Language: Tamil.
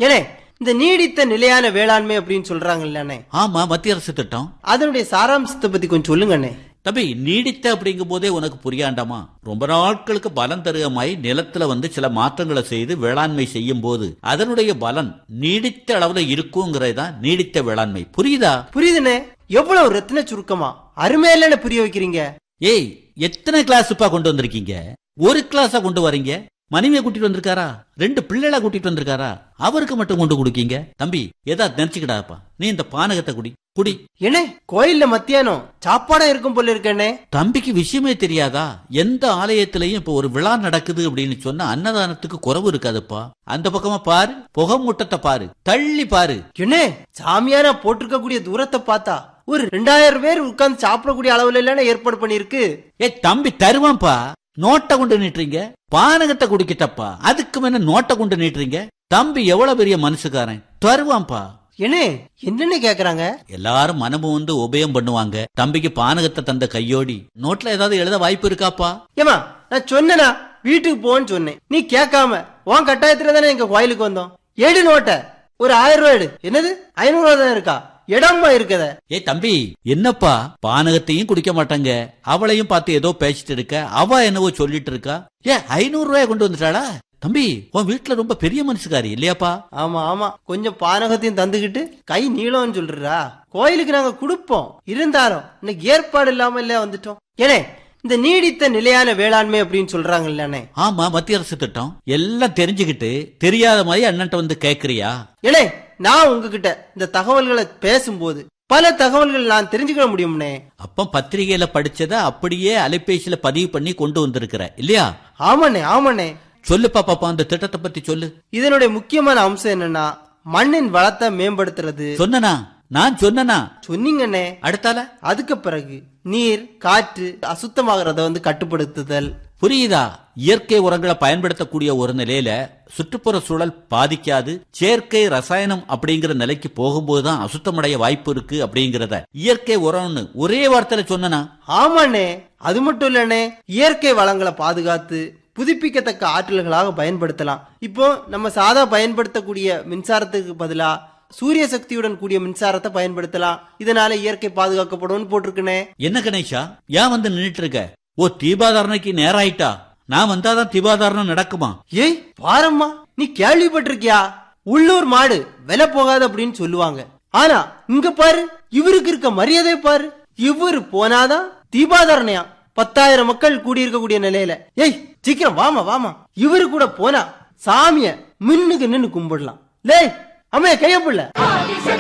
ஏனே இந்த நீடித்த நிலையான வேளாண்மை அப்படின்னு சொல்றாங்கல்ல ஆமா மத்திய அரசு திட்டம் அதனுடைய சாராம்சத்தை பத்தி கொஞ்சம் சொல்லுங்க அண்ணே தம்பி நீடித்த அப்படிங்கும் போதே உனக்கு புரியாண்டாமா ரொம்ப நாட்களுக்கு பலன் தருகமாய் நிலத்துல வந்து சில மாற்றங்களை செய்து வேளாண்மை செய்யும் போது அதனுடைய பலன் நீடித்த அளவுல இருக்குங்கிறது தான் நீடித்த வேளாண்மை புரியுதா புரியுதுண்ணே எவ்வளவு ரத்தின சுருக்கமா அருமையில புரிய வைக்கிறீங்க ஏய் எத்தனை கிளாஸ்ப்பா கொண்டு வந்திருக்கீங்க ஒரு கிளாஸா கொண்டு வரீங்க மனைவியை கூட்டிட்டு வந்திருக்காரா ரெண்டு பிள்ளைகளா கூட்டிட்டு வந்திருக்காரா அவருக்கு மட்டும் கொண்டு கொடுக்கீங்க தம்பி ஏதாவது நினைச்சுக்கிடாப்பா நீ இந்த பானகத்தை குடி குடி ஏனே கோயில்ல மத்தியானம் சாப்பாடா இருக்கும் போல இருக்கண்ணே தம்பிக்கு விஷயமே தெரியாதா எந்த ஆலயத்திலையும் இப்ப ஒரு விழா நடக்குது அப்படின்னு சொன்னா அன்னதானத்துக்கு குறவு இருக்காதுப்பா அந்த பக்கமா பாரு புகை மூட்டத்தை பாரு தள்ளி பாரு ஏனே சாமியானா போட்டிருக்க கூடிய தூரத்தை பார்த்தா ஒரு ரெண்டாயிரம் பேர் உட்கார்ந்து சாப்பிடக்கூடிய அளவுல இல்லன்னு ஏற்பாடு பண்ணிருக்கு ஏ தம்பி தருவான்ப்பா நோட்டை கொண்டு நீட்டுறீங்க பானகத்தை குடிக்கிட்டப்பா அதுக்கு மேல நோட்டை கொண்டு நீட்டுறீங்க தம்பி எவ்வளவு பெரிய மனசுக்காரன் தருவான்ப்பா ஏனே என்னன்னு கேக்குறாங்க எல்லாரும் மனமும் வந்து உபயம் பண்ணுவாங்க தம்பிக்கு பானகத்தை தந்த கையோடி நோட்ல ஏதாவது எழுத வாய்ப்பு இருக்காப்பா ஏமா நான் சொன்னேனா வீட்டுக்கு போன்னு சொன்னேன் நீ கேட்காம உன் கட்டாயத்துல தானே எங்க கோயிலுக்கு வந்தோம் எடு நோட்ட ஒரு ஆயிரம் ரூபாய் எடு என்னது ஐநூறு ரூபாய் தான் இருக்கா இடமா இருக்கத ஏ தம்பி என்னப்பா பானகத்தையும் குடிக்க மாட்டாங்க அவளையும் பார்த்து ஏதோ பேசிட்டு இருக்க அவ என்னவோ சொல்லிட்டு இருக்கா ஏ ஐநூறு ரூபாய் கொண்டு வந்துட்டாளா தம்பி உன் வீட்டுல ரொம்ப பெரிய மனுஷகாரி இல்லையாப்பா ஆமா ஆமா கொஞ்சம் பானகத்தையும் தந்துகிட்டு கை நீளம்னு சொல்றா கோயிலுக்கு நாங்க கொடுப்போம் இருந்தாலும் இன்னைக்கு ஏற்பாடு இல்லாம இல்ல வந்துட்டோம் ஏனே இந்த நீடித்த நிலையான வேளாண்மை அப்படின்னு சொல்றாங்கல்ல ஆமா மத்திய அரசு திட்டம் எல்லாம் தெரிஞ்சுக்கிட்டு தெரியாத மாதிரி அண்ணன்ட்ட வந்து கேக்குறியா ஏனே நான் உங்ககிட்ட இந்த தகவல்களை பேசும்போது பல தகவல்கள் நான் தெரிஞ்சுக்க முடியும்னே அப்ப பத்திரிகையில படிச்சத அப்படியே அலைபேசியில பதிவு பண்ணி கொண்டு வந்திருக்கிற இல்லையா ஆமாண்ணே ஆமாண்ணே சொல்லுப்பா பாப்பா அந்த திட்டத்தை பத்தி சொல்லு இதனுடைய முக்கியமான அம்சம் என்னன்னா மண்ணின் வளத்தை மேம்படுத்துறது சொன்னனா நான் சொன்னனா சொன்னீங்கண்ணே அடுத்தால அதுக்கு பிறகு நீர் காற்று அசுத்தமாகறத வந்து கட்டுப்படுத்துதல் புரியுதா இயற்கை உரங்களை பயன்படுத்தக்கூடிய ஒரு நிலையில சுற்றுப்புற சூழல் பாதிக்காது செயற்கை ரசாயனம் அப்படிங்கிற நிலைக்கு போகும்போதுதான் அசுத்தமடைய வாய்ப்பு இருக்கு அப்படிங்கறத இயற்கை உரம்னு ஒரே வார்த்தையில சொன்னனா ஆமாண்ணே அது மட்டும் இல்லண்ணே இயற்கை வளங்களை பாதுகாத்து புதுப்பிக்கத்தக்க ஆற்றல்களாக பயன்படுத்தலாம் இப்போ நம்ம சாதா பயன்படுத்தக்கூடிய மின்சாரத்துக்கு பதிலா சூரிய சக்தியுடன் கூடிய மின்சாரத்தை பயன்படுத்தலாம் இதனால இயற்கை பாதுகாக்கப்படும் போட்டிருக்குனே என்ன கணேஷா ஏன் வந்து நின்னுட்டு இருக்க ஓ தீபாதாரணைக்கு நேரம் ஆயிட்டா நான் வந்தாதான் தீபாதாரணம் நடக்குமா ஏய் பாரம்மா நீ கேள்விப்பட்டிருக்கியா உள்ளூர் மாடு விலை போகாது அப்படின்னு சொல்லுவாங்க ஆனா இங்க பாரு இவருக்கு இருக்க மரியாதை பாரு இவரு போனாதான் தீபாதாரணையா பத்தாயிரம் மக்கள் கூடியிருக்கக்கூடிய நிலையில ஏய் சீக்கிரம் வாமா வாமா இவரு கூட போனா சாமிய மின்னுக்கு நின்னு கும்பிடலாம் லே அம்மைய கையப்பிள்ள ஆதிசக்தி